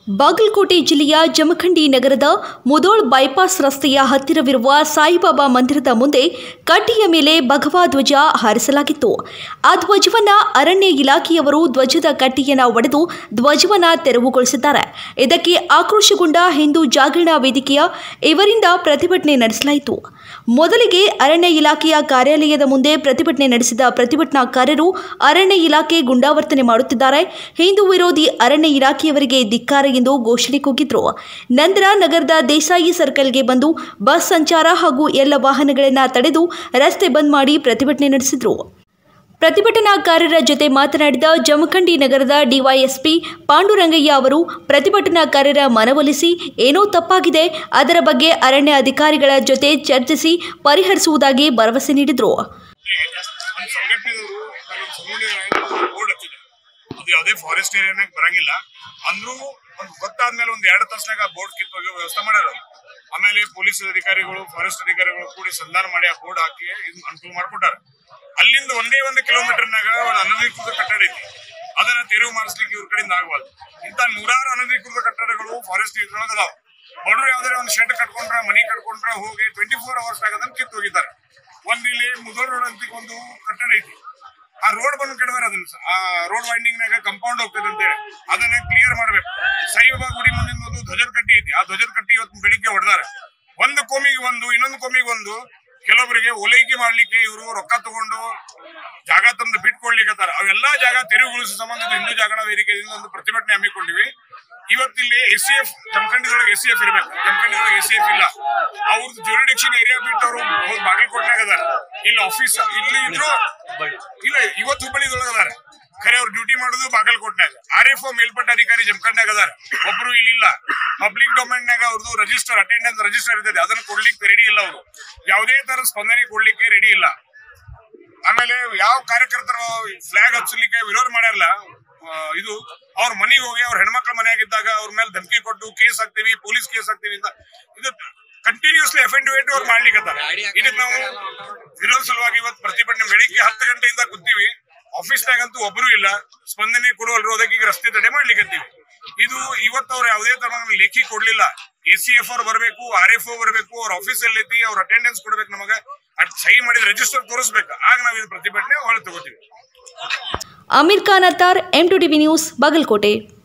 ಬಾಗಲಕೋಟೆ ಜಿಲ್ಲೆಯ ಜಮಖಂಡಿ ನಗರದ ಮುದೋಳ್ ಬೈಪಾಸ್ ರಸ್ತೆಯ ಹತ್ತಿರವಿರುವ ಸಾಯಿಬಾಬಾ ಮಂದಿರದ ಮುಂದೆ ಕಡ್ಡಿಯ ಮೇಲೆ ಭಗವಾ ಧ್ವಜ ಹಾರಿಸಲಾಗಿತ್ತು ಆ ಧ್ವಜವನ್ನ ಅರಣ್ಯ ಇಲಾಖೆಯವರು ಧ್ವಜದ ಕಡ್ಡಿಯನ್ನು ಒಡೆದು ಧ್ವಜವನ್ನ ತೆರವುಗೊಳಿಸಿದ್ದಾರೆ ಇದಕ್ಕೆ ಆಕ್ರೋಶಗೊಂಡ ಹಿಂದೂ ಜಾಗರಣ ವೇದಿಕೆಯ ಇವರಿಂದ ಪ್ರತಿಭಟನೆ ನಡೆಸಲಾಯಿತು ಮೊದಲಿಗೆ ಅರಣ್ಯ ಇಲಾಖೆಯ ಕಾರ್ಯಾಲಯದ ಮುಂದೆ ಪ್ರತಿಭಟನೆ ನಡೆಸಿದ ಪ್ರತಿಭಟನಾಕಾರರು ಅರಣ್ಯ ಇಲಾಖೆ ಗುಂಡಾವರ್ತನೆ ಮಾಡುತ್ತಿದ್ದಾರೆ ಹಿಂದೂ ವಿರೋಧಿ ಅರಣ್ಯ ಇಲಾಖೆಯವರಿಗೆ ಧಿಕ್ಕಾರ ಎಂದು ಘೋಷಣೆ ಕೂಗಿದ್ರು ನಂತರ ನಗರದ ದೇಸಾಯಿ ಸರ್ಕಲ್ಗೆ ಬಂದು ಬಸ್ ಸಂಚಾರ ಹಾಗೂ ಎಲ್ಲ ವಾಹನಗಳನ್ನು ತಡೆದು ರಸ್ತೆ ಬಂದ್ ಮಾಡಿ ಪ್ರತಿಭಟನೆ ನಡೆಸಿದ್ರು ಪ್ರತಿಭಟನಾಕಾರರ ಜೊತೆ ಮಾತನಾಡಿದ ಜಮಖಂಡಿ ನಗರದ ಡಿವೈಎಸ್ಪಿ ಪಾಂಡುರಂಗಯ್ಯ ಅವರು ಪ್ರತಿಭಟನಾಕಾರರ ಮನವೊಲಿಸಿ ಏನೋ ತಪ್ಪಾಗಿದೆ ಅದರ ಬಗ್ಗೆ ಅರಣ್ಯ ಅಧಿಕಾರಿಗಳ ಜೊತೆ ಚರ್ಚಿಸಿ ಪರಿಹರಿಸುವುದಾಗಿ ಭರವಸೆ ನೀಡಿದರು ನಮ್ಮ ಸಂಘಟನೆದವರು ನಾವೊಂದು ಸಮುದಾಯ ಬೋರ್ಡ್ ಹಚ್ಚಿದೆ ಅದು ಯಾವುದೇ ಫಾರೆಸ್ಟ್ ಏರಿಯಾನಾಗ ಬರಂಗಿಲ್ಲ ಅಂದ್ರೂ ಒಂದು ಗೊತ್ತಾದ್ಮೇಲೆ ಒಂದು ಎರಡು ತಾಸ್ನಾಗ ಬೋರ್ಡ್ ಕಿತ್ತೋಗಿ ವ್ಯವಸ್ಥೆ ಮಾಡ್ಯಾರ ಅವ್ರು. ಆಮೇಲೆ ಪೊಲೀಸ್ ಅಧಿಕಾರಿಗಳು ಫಾರೆಸ್ಟ್ ಅಧಿಕಾರಿಗಳು ಕೂಡಿ ಸಂಧಾನ ಮಾಡಿ ಆ ಬೋರ್ಡ್ ಹಾಕಿ ಇದನ್ನ ಅನುಕೂಲ ಮಾಡ್ಕೊಟ್ಟಾರ ಅಲ್ಲಿಂದ ಒಂದೇ ಒಂದು ಕಿಲೋಮೀಟರ್ನಾಗ ಒಂದು ಅನಧಿಕೃತ ಕಟ್ಟಡ ಐತಿ ಅದನ್ನ ತೆರವು ಮಾಡಿಸ್ಲಿಕ್ಕೆ ಇವ್ರ ಕಡೆಯಿಂದ ಆಗವಲ್ದು ಇಂಥ ನೂರಾರು ಅನಧಿಕೃತ ಕಟ್ಟಡಗಳು ಫಾರೆಸ್ಟ್ ಇದ್ರೊಳಗೆ ಅದಾವ ಬಡವರು ಯಾವ್ದಾರ ಒಂದು ಶೆಡ್ ಕಟ್ಕೊಂಡ್ರ ಮನಿ ಕಟ್ಕೊಂಡ್ರ ಹೋಗಿ ಟ್ವೆಂಟಿ ಫೋರ್ ಅವರ್ಸ್ ಅದನ್ನ ಕಿತ್ತು ಹೋಗಿದ್ದಾರೆ ಒಂದ್ ಇಲ್ಲಿ ಮುದೋಳ್ ರೋಡ್ ಅಂತ ಒಂದು ಕಟ್ಟಡ ಐತಿ ಆ ರೋಡ್ ಬಂದು ಕೆಡದಾರ ಅದನ್ನ ಸ- ಆ ರೋಡ್ ವೈಂಡಿಂಗ್ ನಾಗ ಕಂಪೌಂಡ್ ಹೋಗ್ತದೆ ಅಂತೇಳಿ ಅದನ್ನ ಕ್ಲಿಯರ್ ಮಾಡ್ಬೇಕು ಸಾಯಿಬಾಬಾ ಗುಡಿ ಮುಂದಿನ ಒಂದು ಧ್ವಜದ ಕಟ್ಟಿ ಐತಿ ಆ ಧ್ವಜದ ಕಟ್ಟಿ ಇವತ್ತು ಬೆಳಿಗ್ಗೆ ಹೊಡೆದಾರ ಒಂದು ಕೋಮಿಗೆ ಒಂದು ಇನ್ನೊಂದು ಕೋಮಿಗೆ ಒಂದು ಕೆಲವೊಬ್ಬರಿಗೆ ಓಲೈಕೆ ಮಾಡ್ಲಿಕ್ಕೆ ಇವರು ರೊಕ್ಕ ತಗೊಂಡು ಜಾಗ ತಂದು ಬಿಟ್ಕೊಡ್ಲಿಕ್ಕೆ ಅವೆಲ್ಲಾ ಜಾಗ ತೆರವುಗೊಳಿಸುವ ಸಂಬಂಧ ಇದು ಹಿಂದೂ ಜಾಗರಣ ವೇದಿಕೆಯಿಂದ ಒಂದು ಪ್ರತಿಭಟನೆ ಹಮ್ಮಿಕೊಂಡಿವಿ ಇವತ್ತಿಲ್ಲಿ ಎಸ್ ಸಿ ಎಫ್ ಜಮಖಂಡಿದೊಳಗೆ ಎಸ್ ಸಿ ಎಫ್ ಇರ್ಬೇಕು ಜಮಖಂಡಿದೊಳಗೆ ಎಸ್ ಸಿ ಎಫ್ ಇಲ್ಲ ಅವ್ರದ್ದು ಜುರಿಡಿಕ್ಷನ್ ಏರಿಯಾ ಬಿಟ್ಟು ಅವರು ಬಾಗಲಕೋಟ್ನಾಗ ಅದಾರ ಇಲ್ಲಿ ಆಫೀಸ್ ಇಲ್ಲಿ ಇದ್ರು ಇಲ್ಲ ಇವತ್ತು ಹುಬ್ಬಳ್ಳಿದೊಳಗೆ ಅದಾರ ಖರೆ ಅವ್ರು ಡ್ಯೂಟಿ ಮಾಡೋದು ಬಾಗಲಕೋಟ್ನಾಗ ಆರ್ ಎಫ್ ಒ ಮೇಲ್ಪಟ್ಟ ಅಧಿಕಾರಿ ಜಮಖಂಡ್ನಾಗ ಅದಾರ ಒಬ್ರು ಇಲ್ಲಿ ಇಲ್ಲ ಪಬ್ಲಿಕ್ ಡೊಮೈನ್ನಾಗ ಅವ್ರದ್ದು ರಿಜಿಸ್ಟರ್ ಅಟೆಂಡೆನ್ಸ್ ರಿಜಿಸ್ಟರ್ ಇರ್ತದೆ ಅದನ್ನ ಕೊಡ್ಲಿಕ್ಕೆ ರೆಡಿ ಇಲ್ಲ ಅವರು ಯಾವುದೇ ತರ ಸ್ಪಂದನೆ ಕೊಡ್ಲಿಕ್ಕೆ ರೆಡಿ ಇಲ್ಲ ಆಮೇಲೆ ಯಾವ ಕಾರ್ಯಕರ್ತರು ಫ್ಲಾಗ್ ಹಚ್ಚಲಿಕ್ಕೆ ವಿರೋಧ ಮಾಡ್ಯಾರಲ್ಲ ಆ, ಇದು ಅವ್ರ ಮನೆಗೆ ಹೋಗಿ ಅವ್ರ ಹೆಣ್ಮಕ್ಳ ಮನೆಯಾಗಿದ್ದಾಗ ಅವ್ರ ಮೇಲೆ ಧಮಕಿ ಕೊಟ್ಟು ಕೇಸ್ ಹಾಕ್ತೀವಿ ಪೊಲೀಸ್ ಕೇಸ್ ಹಾಕ್ತೀವಿ ಅಂತ ಇದು ಕಂಟಿನ್ಯೂಸ್ಲಿ ಎಫೆಂಡಿವೇಟ್ ಅವ್ರು ಮಾಡ್ಲಿಕ್ಕೆ ಇದಕ್ಕೆ ನಾವು ವಿರೋಧ ಸಲುವಾಗಿ ಇವತ್ತು ಪ್ರತಿಭಟನೆ ಬೆಳಿಗ್ಗೆ ಹತ್ತು ಗಂಟೆಯಿಂದ ಕೂತೀವಿ ಆಫೀಸ್ನಾಗಂತೂ ಒಬ್ಬರು ಇಲ್ಲ ಸ್ಪಂದನೆ ಕೊಡುವಲ್ರು ಅದಕ್ಕೆ ಈಗ ರಸ್ತೆ ತಡೆ ಮಾಡ್ಲಿಕ್ಕತ್ತೀವಿ ಇದು ಇವತ್ತು ಅವ್ರು ಯಾವುದೇ ತರ ಲೇಖಿ ಕೊಡ್ಲಿಲ್ಲ ಎ ಸಿ ಎಫ್ ಅವ್ರು ಬರಬೇಕು ಆರ್ ಎಫ್ ಓ ಬರಬೇಕು ಅವ್ರ ಆಫೀಸ್ ಅಲ್ಲಿ ಐತಿ ಅವ್ರ ಅಟೆಂಡೆನ್ಸ್ ಕೊಡ್ಬೇಕು ನಮಗೆ ಅದ್ ಸಹಿ ಮಾಡಿದ ರಿಜಿಸ್ಟರ್ ತೋರಿಸ್ಬೇಕು ಆಗ ನಾವು ಇದು ಪ್ರತಿಭಟನೆ ಹೊಳೆ ತಗೋತೀವಿ Amir Khan Attar M two TV news Bagalkot